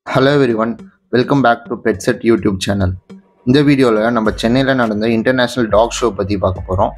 hello every one welcome back to பெட்செட் YouTube channel இந்த வீடியோவில் நம்ம சென்னையில் நடந்த இன்டர்நேஷ்னல் டாக் ஷோ பற்றி பார்க்க போகிறோம்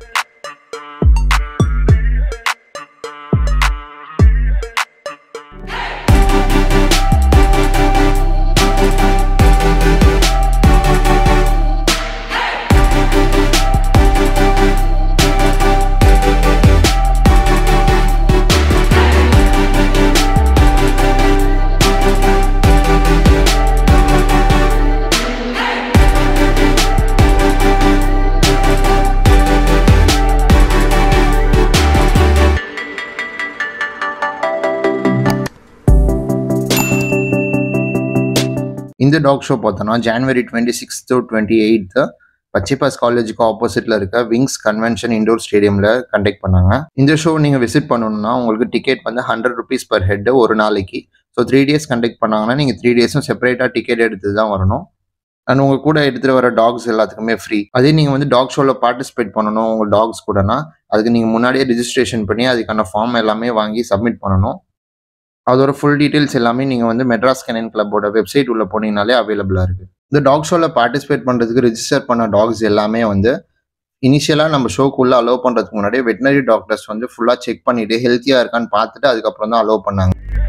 இந்த டாக் ஷோ பார்த்தோன்னா January twenty six to twenty eighth பச்சைபாஸ் காலேஜுக்கு ஆப்போசிட்ல இருக்க விங்ஸ் கன்வென்ஷன் இண்டோர் ஸ்டேடியம்ல கண்டக்ட் பண்ணாங்க இந்த ஷோ நீங்க விசிட் பண்ணணும்னா உங்களுக்கு டிக்கெட் வந்து ஹண்ட்ரட் ருபீஸ் பர் ஹெட் ஒரு நாளைக்கு ஸோ த்ரீ டேஸ் கண்டக்ட் பண்ணாங்கன்னா நீங்க த்ரீ டேஸும் செப்பரேட்டா டிக்கெட் எடுத்து தான் வரணும் அண்ட் உங்க கூட எடுத்துட்டு வர டாக்ஸ் எல்லாத்துக்குமே ஃப்ரீ அதே நீங்க வந்து டாக் ஷோல பார்ட்டிசிபேட் பண்ணணும் உங்க டாக்ஸ் கூடனா அதுக்கு நீங்க முன்னாடியே ரிஜிஸ்ட்ரேஷன் பண்ணி அதுக்கான ஃபார்ம் எல்லாமே வாங்கி சப்மிட் பண்ணணும் அதோட ஃபுல் டீட்டெயில்ஸ் எல்லாமே நீங்கள் வந்து மெட்ராஸ் கெனன் கிளப்போட வெப்சைட் உள்ள போனீங்கனாலே அவைலபிளாக இருக்குது இந்த டாக் ஷோவில் பார்ட்டிசிபேட் பண்ணுறதுக்கு ரிஜிஸ்டர் பண்ண டாக்ஸ் எல்லாமே வந்து இனிஷியலாக நம்ம ஷோக்குள்ளே அலோவ் பண்ணுறதுக்கு முன்னாடி வெட்டினரி டாக்டர்ஸ் வந்து ஃபுல்லாக செக் பண்ணிவிட்டு ஹெல்த்தியாக இருக்கான்னு பார்த்துட்டு அதுக்கப்புறம் தான் அலோவ் பண்ணாங்க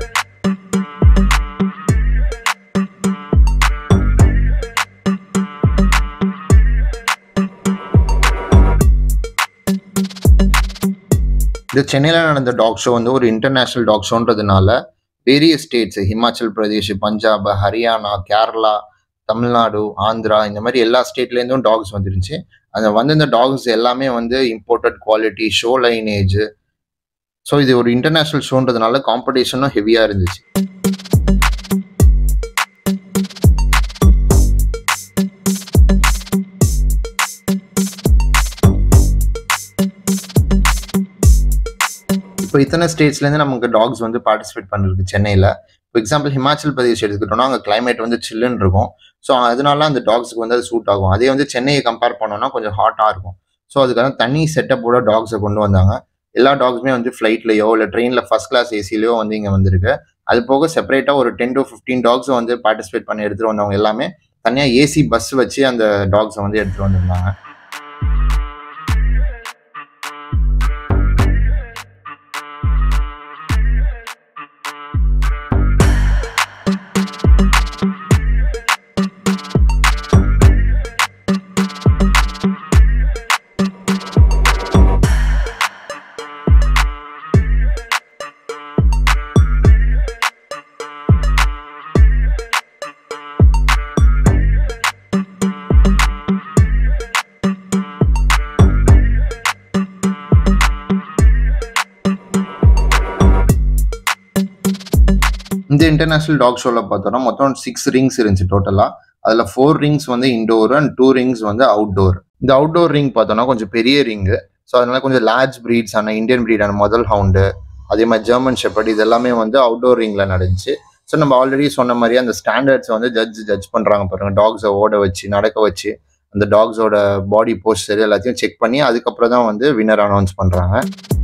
இந்த சென்னையில் நடந்த டாக் ஷோ வந்து ஒரு இன்டர்நேஷ்னல் டாக் ஷோன்றதுனால வேரியஸ் ஸ்டேட்ஸ் ஹிமாச்சல் பிரதேஷ் பஞ்சாப் ஹரியானா கேரளா தமிழ்நாடு ஆந்திரா இந்த மாதிரி எல்லா ஸ்டேட்லேருந்தும் டாக்ஸ் வந்துருந்துச்சு அந்த வந்திருந்த டாக்ஸ் எல்லாமே வந்து imported quality show lineage so இது ஒரு இன்டர்நேஷ்னல் ஷோன்றதுனால காம்படிஷனும் ஹெவியாக இருந்துச்சு இப்போ இத்தனை ஸ்டேட்ஸ்லேருந்து நமக்கு டாக்ஸ் வந்து பார்ட்டிசிபேட் பண்ணிருக்கு சென்னையில் இப்போ எக்ஸாம்பிள் ஹிமாச்சல் பிரதேஷ் எடுத்துக்கிட்டோம்னா அங்கே கிளைமேட் வந்து சில்லுன்னு இருக்கும் ஸோ அதனால அந்த டாக்ஸ்க்கு வந்து அது சூட் ஆகும் அதே வந்து சென்னையை கம்பேர் பண்ணோம்னா கொஞ்சம் ஹாட்டாக இருக்கும் ஸோ அதுக்காக தனி செட்டப்போட டாக்ஸை கொண்டு வந்தாங்க எல்லா டாக்ஸுமே வந்து ஃப்ளைட்லையோ இல்லை ட்ரெயினில் ஃபஸ்ட் கிளாஸ் ஏசிலையோ வந்து இங்கே வந்திருக்கு அது போக செப்பரேட்டாக ஒரு டென் டு ஃபிஃப்டீன் டாக்ஸை வந்து பார்ட்டிசிபேட் பண்ணி எடுத்துகிட்டு வந்தவங்க எல்லாமே தனியாக ஏசி பஸ் வச்சு அந்த டாக்ஸை வந்து எடுத்துகிட்டு வந்திருந்தாங்க இந்த இன்டர்நேஷனல் டாக் ஷோவில் பார்த்தோம்னா மொத்தம் சிக்ஸ் ரிங்ஸ் இருந்துச்சு டோட்டலாக அதில் ஃபோர் ரிங்ஸ் வந்து இன்டோர் அண்ட் டூ ரிங்ஸ் வந்து அவுட்டோர் இந்த அவுட்டோர் ரிங் பார்த்தோம்னா கொஞ்சம் பெரிய ரிங்கு ஸோ அதனால கொஞ்சம் லார்ஜ் ப்ரீட்ஸ் ஆன இந்தியன் ப்ரீடான முதல் ஹவுண்டு அதே மாதிரி ஜெர்மன் ஷெப்பர்ட் இது எல்லாமே வந்து அவுட்டோர் ரிங்கில் நடந்துச்சு ஸோ நம்ம ஆல்ரெடி சொன்ன மாதிரி அந்த ஸ்டாண்டர்ட்ஸ் வந்து ஜட்ஜ் ஜட்ஜ் பண்ணுறாங்க பாருங்க டாக்ஸை ஓட வச்சு நடக்க வச்சு அந்த டாக்ஸோட பாடி போஸ்டர் எல்லாத்தையும் செக் பண்ணி அதுக்கப்புறம் தான் வந்து வின்னர் அனௌன்ஸ் பண்ணுறாங்க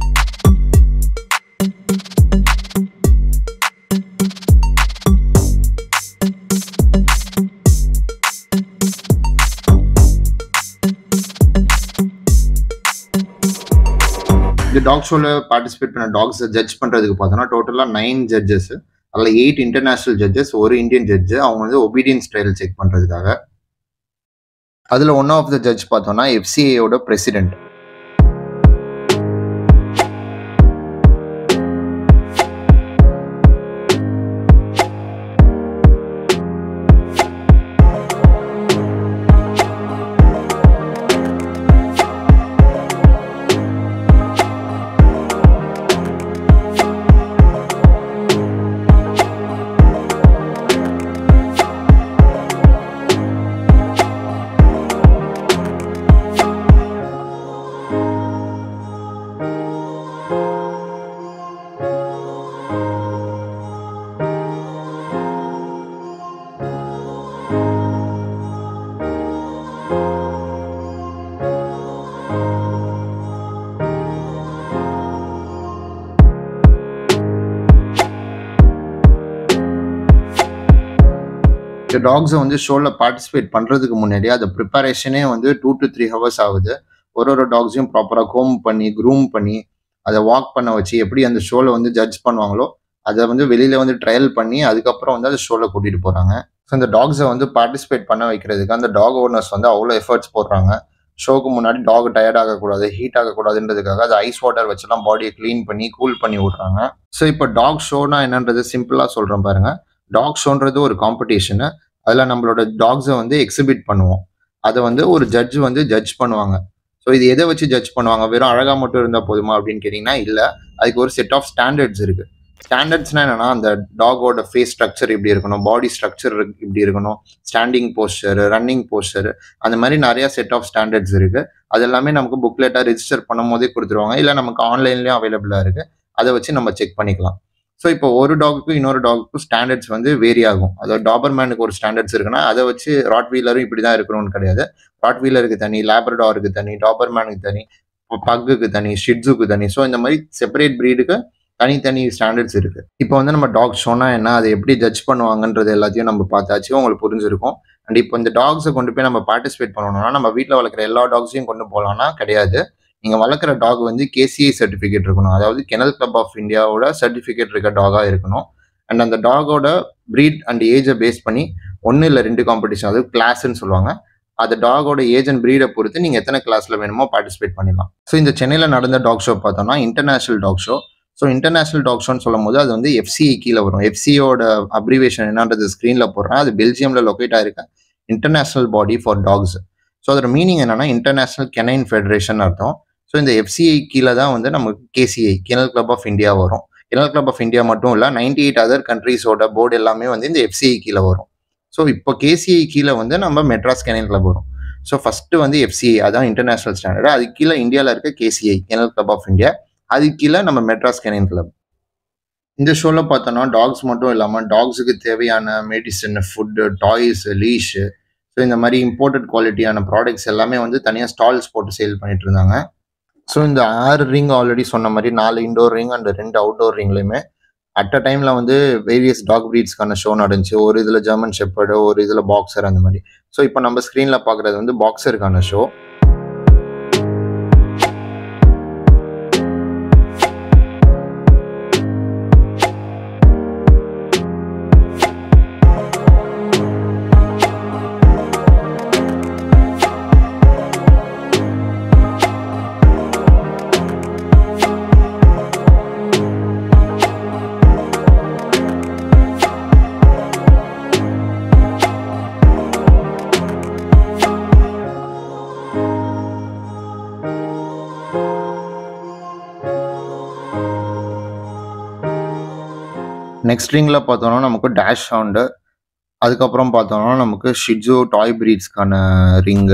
இந்த டாக் ஷோவில் பார்ட்டிசிபேட் பண்ண டாக்ஸை ஜட்ஜ் பண்ணுறதுக்கு பார்த்தோன்னா டோட்டலாக நைன் ஜட்ஜஸ் அதில் எயிட் இன்டர்நேஷ்னல் ஜட்ஜஸ் ஒரு இந்தியன் ஜட்ஜு அவங்க வந்து ஒபீடியன்ஸ் ஸ்டைல் செக் பண்ணுறதுக்காக அதில் ஒன் ஆஃப் த ஜட்ஜ் பார்த்தோன்னா எஃப்சிஏயோட பிரசிடென்ட் இந்த டாக்ஸை வந்து ஷோவில் பார்ட்டிசிபேட் பண்ணுறதுக்கு முன்னாடி அது ப்ரிப்பரேஷனே வந்து டூ டு த்ரீ ஹவர்ஸ் ஆகுது ஒரு ஒரு டாக்ஸையும் ப்ராப்பராக கோம் பண்ணி க்ரூம் பண்ணி அதை வாக் பண்ண வச்சு எப்படி அந்த ஷோவில் வந்து ஜட்ஜ் பண்ணுவாங்களோ அதை வந்து வெளியில வந்து ட்ரையல் பண்ணி அதுக்கப்புறம் வந்து அந்த ஷோவில் கூட்டிகிட்டு போகிறாங்க ஸோ இந்த டாக்ஸை வந்து பார்ட்டிசிபேட் பண்ண வைக்கிறதுக்கு அந்த டாக் ஓனர்ஸ் வந்து அவ்வளோ எஃபர்ட்ஸ் போடுறாங்க ஷோக்கு முன்னாடி டாக் டயர்ட் ஆகக்கூடாது ஹீட் ஆகக்கூடாதுன்றதுக்காக அது ஐஸ் வாட்டர் வச்சுலாம் பாடியை க்ளீன் பண்ணி கூல் பண்ணி விட்றாங்க ஸோ இப்போ டாக் ஷோனா என்னன்றது சிம்பிளாக சொல்கிறேன் பாருங்க டாக் ஷோன்றது ஒரு காம்படிஷனு அதில் நம்மளோட டாக்ஸை வந்து எக்ஸிபிட் பண்ணுவோம் அதை வந்து ஒரு ஜட்ஜ் வந்து ஜட்ஜ் பண்ணுவாங்க ஸோ இது எதை வச்சு ஜட்ஜ் பண்ணுவாங்க வெறும் அழகாக மட்டும் இருந்தால் போதுமா அப்படின்னு கேட்டிங்கன்னா இல்லை அதுக்கு ஒரு செட் ஆஃப் ஸ்டாண்டர்ட்ஸ் இருக்குது ஸ்டாண்டர்ட்ஸ்னா என்னன்னா அந்த டாகோட ஃபேஸ் ஸ்ட்ரக்சர் இப்படி இருக்கணும் பாடி ஸ்ட்ரக்சர் இப்படி இருக்கணும் ஸ்டாண்டிங் போஸ்டர் ரன்னிங் போஸ்டர் அந்த மாதிரி நிறைய செட் ஆஃப் ஸ்டாண்டர்ட்ஸ் இருக்கு அது எல்லாமே நமக்கு புக்லெட்டாக ரெஜிஸ்டர் பண்ணும் போதே கொடுத்துருவாங்க இல்லை நமக்கு ஆன்லைன்லேயும் அவைலபிளாக இருக்கு அதை வச்சு நம்ம செக் பண்ணிக்கலாம் ஸோ இப்போ ஒரு டாகுக்கும் இன்னொரு டாகுக்கும் ஸ்டாண்டர்ட்ஸ் வந்து வேரி ஆகும் அதாவது டாபர்மேனுக்கு ஒரு ஸ்டாண்டர்ட்ஸ் இருக்குன்னா அதை வச்சு ராட் வீலரும் இப்படி தான் இருக்கணும்னு கிடையாது ராட் வீலருக்கு தனி லேப்ரடாருக்கு தனி டாபர்மேனுக்கு தனி பக்குக்கு தனி ஷிட்ஸுக்கு தனி ஸோ இந்த மாதிரி செப்பரேட் ப்ரீடுக்கு தனித்தனி ஸ்டாண்டர்ட்ஸ் இருக்கு இப்போ வந்து நம்ம டாக் ஷோனா என்ன அதை எப்படி ஜட்ஜ் பண்ணுவாங்கன்றது எல்லாத்தையும் நம்ம பார்த்தாச்சு உங்களுக்கு புரிஞ்சிருக்கும் அண்ட் இப்போ இந்த டாக்ஸை கொண்டு போய் நம்ம பார்ட்டிசிபேட் பண்ணணும்னா நம்ம வீட்டில் வளர்க்குற எல்லா டாக்ஸையும் கொண்டு போகலாம்னா கிடையாது நீங்க வளர்க்குற டாக் வந்து கேசிஐ சர்டிஃபிகேட் இருக்கணும் அதாவது கெனல் கிளப் ஆஃப் இந்தியாவோட சர்டிஃபிகேட் இருக்க டாகா இருக்கணும் அண்ட் அந்த டாகோட ப்ரீட் அண்ட் ஏஜை பேஸ் பண்ணி ஒன்று இல்லை ரெண்டு காம்படிஷன் அதாவது கிளாஸ்ன்னு சொல்லுவாங்க அந்த டாகோட ஏஜ் அண்ட் ப்ரீடை பொறுத்து நீங்கள் எத்தனை கிளாஸில் வேணுமோ பார்ட்டிசிபேட் பண்ணிடலாம் ஸோ இந்த சென்னையில் நடந்த டாக் ஷோ பார்த்தோம்னா international dog show so international dog ஷோன்னு சொல்லும் போது அது வந்து எஃப்சிஐ கீழே வரும் எஃப்சியோட அப்ரிவேஷன் என்னன்றது ஸ்க்ரீனில் போடுறேன் அது பெல்ஜியமில் லொக்கேட் ஆயிருக்க international body for dogs so அதோட மீனிங் என்னன்னா இன்டர்நேஷனல் கெனைன் ஃபெடரேஷன் அர்த்தம் ஸோ இந்த எஃப்சிஐ கீழே தான் வந்து நமக்கு KCI kennel club of India வரும் கெனல் கிளப் ஆஃப் இந்தியா மட்டும் இல்லை நைன்டி எயிட் அதர் கண்ட்ரீஸோட போர்டு எல்லாமே வந்து இந்த எஃப்சிஐ கீழே வரும் ஸோ இப்போ கேசிஐ கீழே வந்து நம்ம மெட்ராஸ் கெனல் கிளப் வரும் ஸோ ஃபர்ஸ்ட் வந்து எஃப்சிஐ அதான் இன்டர்நேஷனல் ஸ்டாண்டர்ட் அது கீழே இந்தியாவில் இருக்க KCI kennel club of India அது கீழே நம்ம மெட்ராஸ் கெனல் கிளப் இந்த ஷோவில் பார்த்தோன்னா டாக்ஸ் மட்டும் இல்லாமல் டாக்ஸுக்கு தேவையான medicine food toys leash so இந்த மாதிரி இம்போர்ட்டட் குவாலிட்டியான ப்ராடக்ட்ஸ் எல்லாமே வந்து தனியாக ஸ்டால்ஸ் போட்டு சேல் பண்ணிட்டு இருந்தாங்க ஸோ இந்த ஆறு ரிங் ஆல்ரெடி சொன்ன மாதிரி நாலு இண்டோர் ரிங் அண்ட் ரெண்டு அவுட்டோர் ரிங்லையுமே அட் அ டைமில் வந்து வேரியஸ் டாக் ப்ரீட்ஸ்க்கான ஷோ நடந்துச்சு ஒரு இதில் ஜெர்மன் ஷெப்பர்டு ஒரு இதில் பாக்ஸர் அந்த மாதிரி ஸோ இப்போ நம்ம ஸ்க்ரீனில் பார்க்குறது வந்து பாக்ஸருக்கான ஷோ நெக்ஸ்ட் ரிங்கில் பார்த்தோம்னா நமக்கு டேஷ் சவுண்டு அதுக்கப்புறம் பார்த்தோம்னா நமக்கு ஷிட்ஜோ டாய் பிரீட்ஸ்க்கான ரிங்கு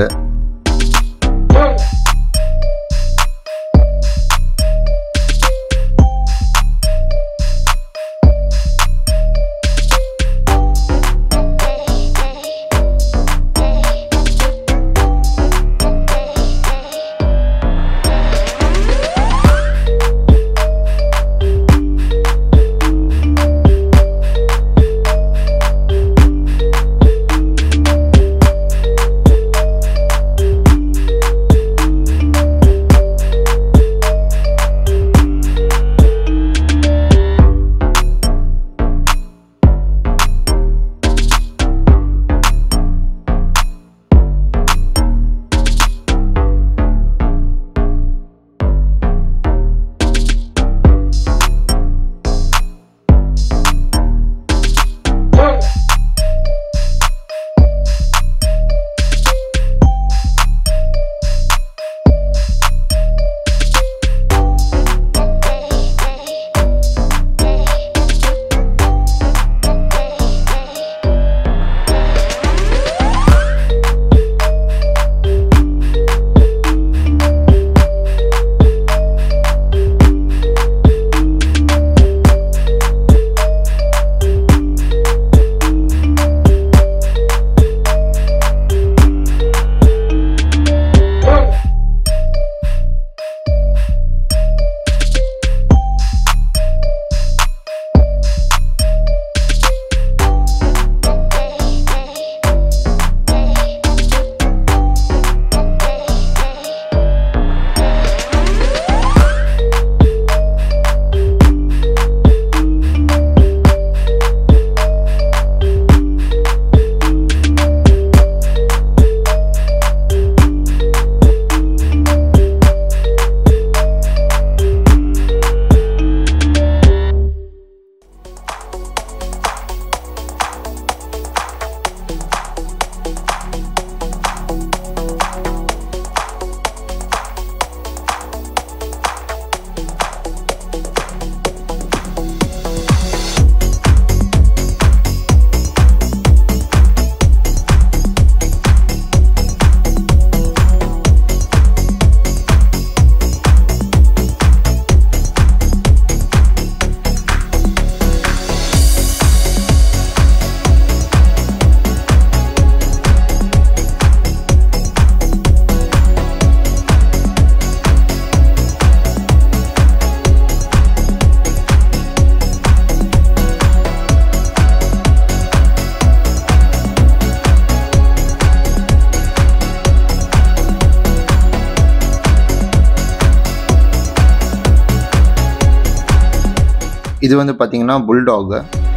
இது வந்து பார்த்தீங்கன்னா புல்டாக்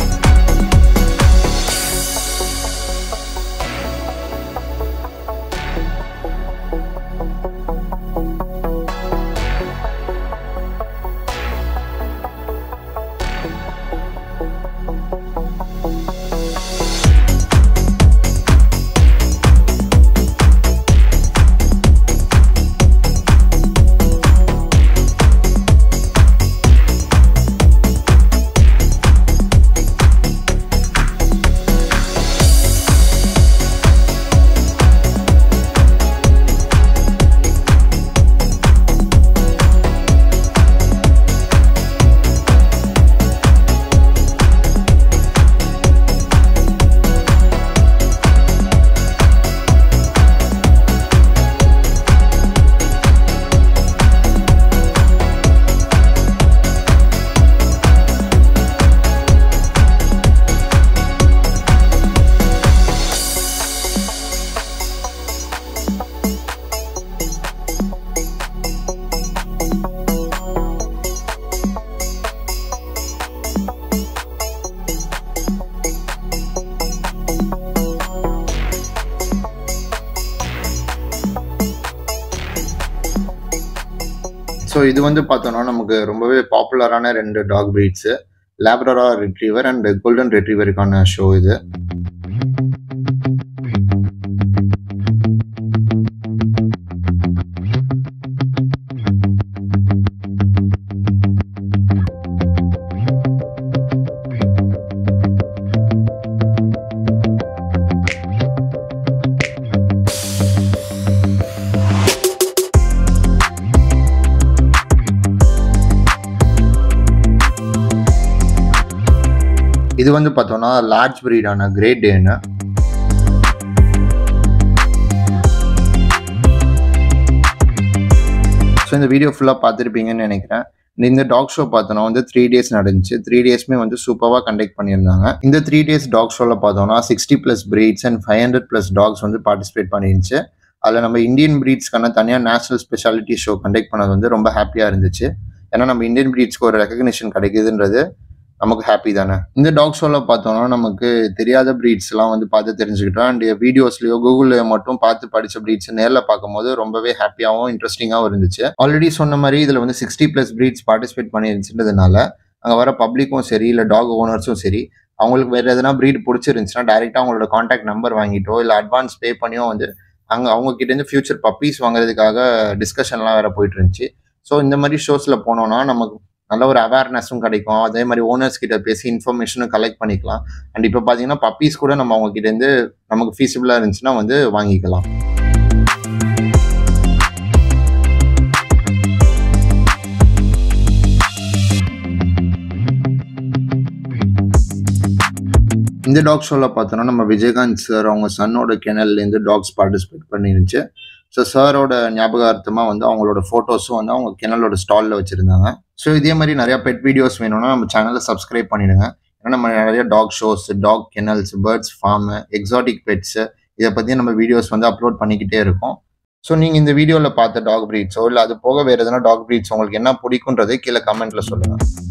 ஸோ இது வந்து பார்த்தோம்னா நமக்கு ரொம்பவே பாப்புலரான ரெண்டு dog breeds labrador retriever and golden ரிட்ரீவருக்கான ஷோ இது இது வந்து பார்த்தோம்னா லார்ஜ் பிரீடான கிரேட் டேன்னு ஸோ இந்த வீடியோ ஃபுல்லாக பார்த்துருப்பீங்கன்னு நினைக்கிறேன் இந்த டாக் ஷோ பார்த்தோன்னா வந்து த்ரீ டேஸ் நடந்துச்சு த்ரீ டேஸ்மே வந்து சூப்பராக கண்டக்ட் பண்ணியிருந்தாங்க இந்த த்ரீ டேஸ் டாக் ஷோவில் பார்த்தோம்னா sixty plus breeds and five hundred plus dogs வந்து பார்ட்டிசிபேட் பண்ணிருந்துச்சு அதில் நம்ம இந்தியன் பிரீட்ஸ்க்கான தனியாக நேஷனல் ஸ்பெஷாலிட்டி ஷோ கண்டக்ட் பண்ணது வந்து ரொம்ப ஹாப்பியாக இருந்துச்சு ஏன்னா நம்ம இந்தியன் பிரீட்ஸ்க்கு ஒரு ரெகக்னிஷன் கிடைக்குதுன்றது நமக்கு ஹாப்பி தானே இந்த டாக் ஷோவில் பார்த்தோம்னா நமக்கு தெரியாத ப்ரீட்ஸ்லாம் வந்து பார்த்து தெரிஞ்சுக்கிட்டோம் அண்ட் வீடியோஸ்லையோ கூகுளில் மட்டும் பார்த்து படித்த ப்ரீட்ஸ் நேரில் பார்க்கும்போது ரொம்பவே ஹாப்பியாகவும் இன்ட்ரெஸ்டிங்காகவும் இருந்துச்சு ஆல்ரெடி சொன்ன மாதிரி இதில் வந்து சிக்ஸ்டி ப்ளஸ் ப்ரீட்ஸ் பார்ட்டிசிபேட் பண்ணிருந்துச்சுன்றதுனால அங்கே வர பப்ளிக்கும் சரி இல்லை டாக் ஓனர்ஸும் சரி அவங்களுக்கு வேறு எதனா ப்ரீட் பிடிச்சிருந்துச்சுன்னா டேரெக்டாக அவங்களோட காண்டாக்ட் நம்பர் வாங்கிட்டோ இல்லை அட்வான்ஸ் பே பண்ணியோ வந்து அங்கே அவங்க கிட்டேருந்து ஃபியூச்சர் பப்பீஸ் வாங்குறதுக்காக டிஸ்கஷன்லாம் வேறு போயிட்டு இருந்துச்சு ஸோ இந்த மாதிரி ஷோஸில் போனோம்னா நமக்கு நல்ல ஒரு அவேர்னஸும் கிடைக்கும் அதே மாதிரி ஓனர்ஸ் கிட்ட பேசி இன்ஃபர்மேஷனும் கலெக்ட் பண்ணிக்கலாம் அண்ட் இப்போ பார்த்தீங்கன்னா பப்பீஸ் கூட நம்ம அவங்க கிட்டேருந்து நமக்கு ஃபீஸிபிளாக இருந்துச்சுன்னா வந்து வாங்கிக்கலாம் இந்த டாக் ஷோவில் பார்த்தோன்னா நம்ம விஜயகாந்த் சார் அவங்க சன்னோட கெனல்லேருந்து டாக்ஸ் பார்ட்டிசிபேட் பண்ணிருந்துச்சு ஸோ சாரோட ஞாபகார்த்தமாக வந்து அவங்களோட ஃபோட்டோஸும் வந்து அவங்க கெனலோட ஸ்டாலில் வச்சுருந்தாங்க ஸோ இதே மாதிரி நிறையா பெட் வீடியோஸ் வேணும்னா நம்ம சேனலை சப்ஸ்கிரைப் பண்ணிடுங்க ஏன்னா நம்ம நிறைய dog shows dog kennels birds farm exotic pets இதை பற்றி நம்ம வீடியோஸ் வந்து அப்லோட் பண்ணிக்கிட்டே இருக்கோம் ஸோ நீங்கள் இந்த வீடியோவில் பார்த்த டாக் ப்ரீட்ஸோ இல்லை அது போக வேறு எதனா டாக் ப்ரீட்ஸ் உங்களுக்கு என்ன பிடிக்குன்றதை கீழே கமெண்ட்டில் சொல்லுங்கள்